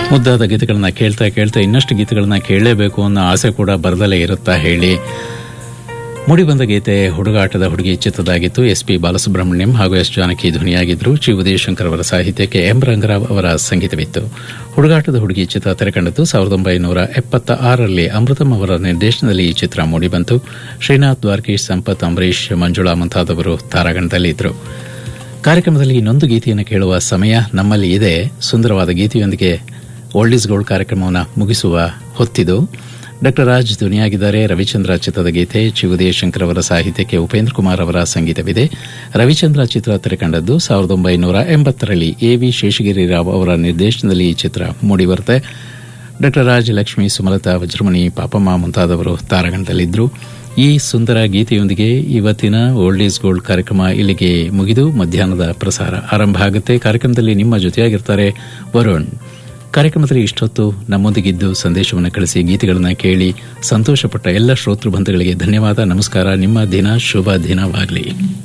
ಮುದ್ದಾದ ಗೀತೆಗಳನ್ನ ಕೇಳ್ತಾ ಕೇಳ್ತಾ ಇನ್ನಷ್ಟು ಗೀತೆಗಳನ್ನ ಕೇಳಲೇಬೇಕು ಅನ್ನೋ ಆಸೆ ಕೂಡ ಬರದಲ್ಲೇ ಇರುತ್ತಾ ಹೇಳಿ ಮುಡಿಬಂದ ಗೀತೆ ಹುಡುಗಾಟದ ಹುಡುಗಿ ಚಿತ್ರದಾಗಿತ್ತು ಎಸ್ ಪಿ ಬಾಲಸುಬ್ರಹ್ಮಣ್ಯಂ ಹಾಗೂ ಎಸ್ ಜಾನಕಿ ಧ್ವನಿಯಾಗಿದ್ದರು ಜಿ ಉದಯಶಂಕರ್ ಅವರ ಸಾಹಿತ್ಯಕ್ಕೆ ಎಂ ರಂಗರಾವ್ ಅವರ ಸಂಗೀತವಿತ್ತು ಹುಡುಗಾಟದ ಹುಡುಗಿ ಚಿತ್ರ ತೆರೆಕಂಡದ್ದು ಸಾವಿರದ ಒಂಬೈನೂರ ಎಪ್ಪತ್ತ ಆರರಲ್ಲಿ ಅಮೃತಂ ಅವರ ನಿರ್ದೇಶನದಲ್ಲಿ ಈ ಚಿತ್ರ ಮೂಡಿಬಂತು ಶ್ರೀನಾಥ್ ದ್ವಾರಕೀಶ್ ಸಂಪತ್ ಅಂಬರೀಶ್ ಮಂಜುಳಾ ಮುಂತಾದವರು ತಾರಾಗಣದಲ್ಲಿದ್ದರು ಕಾರ್ಯಕ್ರಮದಲ್ಲಿ ಇನ್ನೊಂದು ಗೀತೆಯನ್ನು ಕೇಳುವ ಸಮಯ ನಮ್ಮಲ್ಲಿ ಇದೆ ಸುಂದರವಾದ ಗೀತೆಯೊಂದಿಗೆ ಓಲ್ಡ್ ಈಸ್ ಗೋಲ್ಡ್ ಕಾರ್ಯಕ್ರಮವನ್ನು ಮುಗಿಸುವ ಹೊತ್ತಿದು ಡಾಕ್ಟರ್ ರಾಜ್ ಧ್ವನಿಯಾಗಿದ್ದಾರೆ ರವಿಚಂದ್ರ ಚಿತ್ರದ ಗೀತೆ ಚಿ ಉದಯಶಂಕರ್ ಅವರ ಸಾಹಿತ್ಯಕ್ಕೆ ಉಪೇಂದ್ರ ಕುಮಾರ್ ಅವರ ಸಂಗೀತವಿದೆ ರವಿಚಂದ್ರ ಚಿತ್ರ ತೆರೆಕಂಡದ್ದು ಸಾವಿರದ ಒಂಬೈನೂರ ಎಂಬತ್ತರಲ್ಲಿ ಎ ವಿ ಶೇಷಗಿರಿ ರಾವ್ ಅವರ ನಿರ್ದೇಶನದಲ್ಲಿ ಈ ಚಿತ್ರ ಮೂಡಿಬರುತ್ತೆ ಡಾಕ್ಟರ್ ರಾಜ್ ಲಕ್ಷ್ಮಿ ಸುಮಲತಾ ವಜ್ರಮಣಿ ಪಾಪಮ್ಮ ಮುಂತಾದವರು ತಾರಾಗಣದಲ್ಲಿದ್ದರು ಈ ಸುಂದರ ಗೀತೆಯೊಂದಿಗೆ ಇವತ್ತಿನ ಓಲ್ಡ್ ಈಸ್ ಗೋಲ್ಡ್ ಕಾರ್ಯಕ್ರಮ ಇಲ್ಲಿಗೆ ಮುಗಿದು ಮಧ್ಯಾಹ್ನದ ಪ್ರಸಾರ ಆರಂಭ ಆಗುತ್ತೆ ಕಾರ್ಯಕ್ರಮದಲ್ಲಿ ನಿಮ್ಮ ಜೊತೆಯಾಗಿರ್ತಾರೆ ವರುಣ್ ಕಾರ್ಯಕ್ರಮದಲ್ಲಿ ಇಷ್ಟೊತ್ತು ನಮ್ಮೊಂದಿಗಿದ್ದು ಸಂದೇಶವನ್ನು ಕಳಿಸಿ ಗೀತೆಗಳನ್ನು ಕೇಳಿ ಸಂತೋಷಪಟ್ಟ ಎಲ್ಲ ಶ್ರೋತೃ ಬಂಧುಗಳಿಗೆ ಧನ್ಯವಾದ ನಮಸ್ಕಾರ ನಿಮ್ಮ ದಿನ ಶುಭ ದಿನವಾಗಲಿ